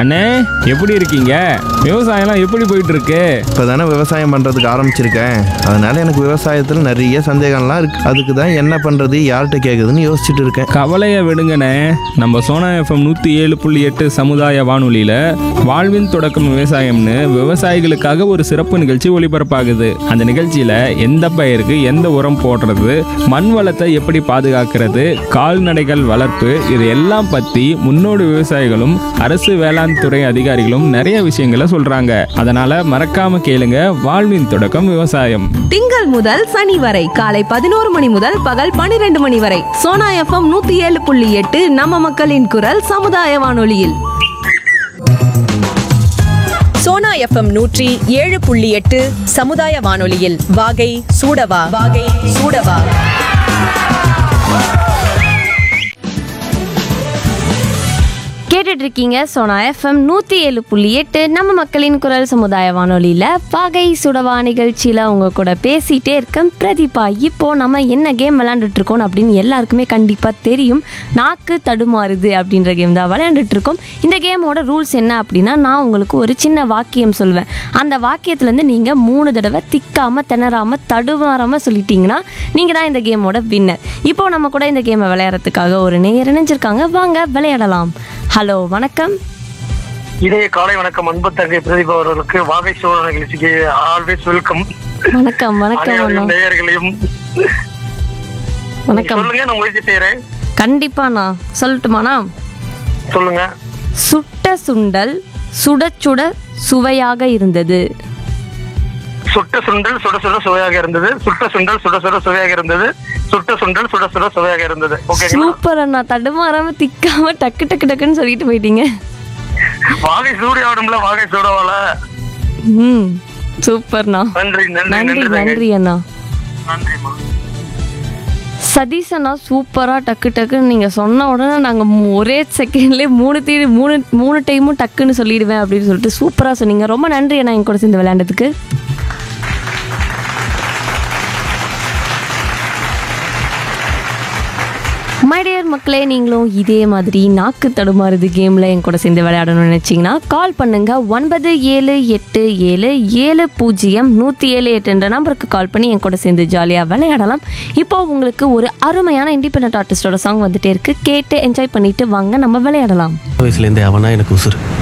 அண்ணே எப்படி இருக்கீங்க விவசாயம்லாம் எப்படி போயிட்டு இருக்கு இப்போ தானே விவசாயம் பண்ணுறதுக்கு ஆரம்பிச்சிருக்கேன் அதனால எனக்கு விவசாயத்தில் நிறைய சந்தேகம்லாம் இருக்கு அதுக்கு தான் என்ன பண்ணுறது யார்கிட்ட கேட்குதுன்னு யோசிச்சுட்டு இருக்கேன் கவலையை விடுங்கண்ணே நம்ம சோனா எஃப்எம் நூற்றி ஏழு புள்ளி எட்டு சமுதாய வானொலியில் வாழ்வின் தொடக்கம் விவசாயம்னு விவசாயிகளுக்காக ஒரு சிறப்பு நிகழ்ச்சி ஒளிபரப்பாகுது அந்த நிகழ்ச்சியில் எந்த பயிருக்கு எந்த உரம் போடுறது மண் வளத்தை எப்படி பாதுகாக்கிறது கால்நடைகள் வளர்ப்பு இது எல்லாம் பற்றி முன்னோடி விவசாயிகளும் அரசு வேளாண் துறை அதிகாரிகளும் நிறைய விஷயங்களை சொல்கிறாங்க அதனால் மறக்காம கேளுங்க வாழ்வின் தொடக்கம் விவசாயம் திங்கள் முதல் சனி வரை காலை பதினோரு மணி முதல் பகல் பனிரெண்டு மணி வரை சோனா எஃப்எம் நூத்தி ஏழு புள்ளி எட்டு நம்ம மக்களின் குரல் சமுதாய வானொலியில் சோனா எஃப்எம் நூற்றி ஏழு புள்ளி எட்டு சமுதாய வானொலியில் வாகை சூடவா வாகை சூடவா கேட்டுட்டு இருக்கீங்க சோனா எஃப்எம் நூற்றி ஏழு புள்ளி எட்டு நம்ம மக்களின் குரல் சமுதாய வானொலியில் பாகை சுடவா நிகழ்ச்சியில் உங்க கூட பேசிகிட்டே இருக்கேன் பிரதீபா இப்போ நம்ம என்ன கேம் விளையாண்டுட்டு இருக்கோம் அப்படின்னு எல்லாருக்குமே கண்டிப்பாக தெரியும் நாக்கு தடுமாறுது அப்படின்ற கேம் தான் விளையாண்டுட்டு இருக்கோம் இந்த கேமோட ரூல்ஸ் என்ன அப்படின்னா நான் உங்களுக்கு ஒரு சின்ன வாக்கியம் சொல்வேன் அந்த வாக்கியத்துலேருந்து நீங்கள் மூணு தடவை திக்காமல் திணறாமல் தடுமாறாமல் சொல்லிட்டீங்கன்னா நீங்கள் தான் இந்த கேமோட வின்னர் இப்போ நம்ம கூட இந்த கேமை விளையாடுறதுக்காக ஒரு நேர் இணைஞ்சிருக்காங்க வாங்க விளையாடலாம் ஹலோ வணக்கம் இதய காலை வணக்கம் அன்பு தங்கை பிரதீப் அவர்களுக்கு வாகை சோழ நிகழ்ச்சிக்கு ஆல்வேஸ் வெல்கம் வணக்கம் வணக்கம் அண்ணா அனைவரும் நேயர்களையும் வணக்கம் சொல்லுங்க நான் முயற்சி செய்யறேன் கண்டிப்பாண்ணா சொல்லட்டுமாண்ணா சொல்லுங்க சுட்ட சுண்டல் சுட சுட சுவையாக இருந்தது சுட்ட சுண்டல் சுட சுட சுவையாக இருந்தது சுட்ட சுண்டல் சுட சுட சுவையாக இருந்தது சுட்ட சுண்டல் சுட சுட சுவையாக இருந்தது ஓகேங்களா சூப்பர் அண்ணா தடுமாறாம திக்காம டக்கு டக்கு டக்குன்னு சொல்லிட்டு போயிட்டீங்க வாகை சூரிய ஆடும்ல வாகை சூடவால ம் சூப்பர்ண்ணா நன்றி நன்றி நன்றி நன்றி தங்கை. நன்றி அண்ணா நன்றிம்மா சதீஷ் அண்ணா சூப்பராக டக்கு டக்குன்னு நீங்கள் சொன்ன உடனே நாங்கள் ஒரே செகண்ட்லேயே மூணு தீ மூணு மூணு டைமும் டக்குன்னு சொல்லிடுவேன் அப்படின்னு சொல்லிட்டு சூப்பராக சொன்னீங்க ரொம்ப நன்றி அண்ணா என் கூட சேர்ந்து விளையாண்டதுக்கு மைடியர் மக்களே நீங்களும் இதே மாதிரி நாக்கு தடுமாறுது கேமில் என் கூட சேர்ந்து விளையாடணும்னு நினச்சிங்கன்னா கால் பண்ணுங்க ஒன்பது ஏழு எட்டு ஏழு ஏழு பூஜ்ஜியம் நூற்றி ஏழு எட்டு என்ற நம்பருக்கு கால் பண்ணி என் கூட சேர்ந்து ஜாலியாக விளையாடலாம் இப்போ உங்களுக்கு ஒரு அருமையான இண்டிபெண்ட் ஆர்டிஸ்டோட சாங் வந்துட்டே இருக்கு கேட்டு என்ஜாய் பண்ணிட்டு வாங்க நம்ம விளையாடலாம் வயசுலேருந்தே அவனா எனக்கு உசுறு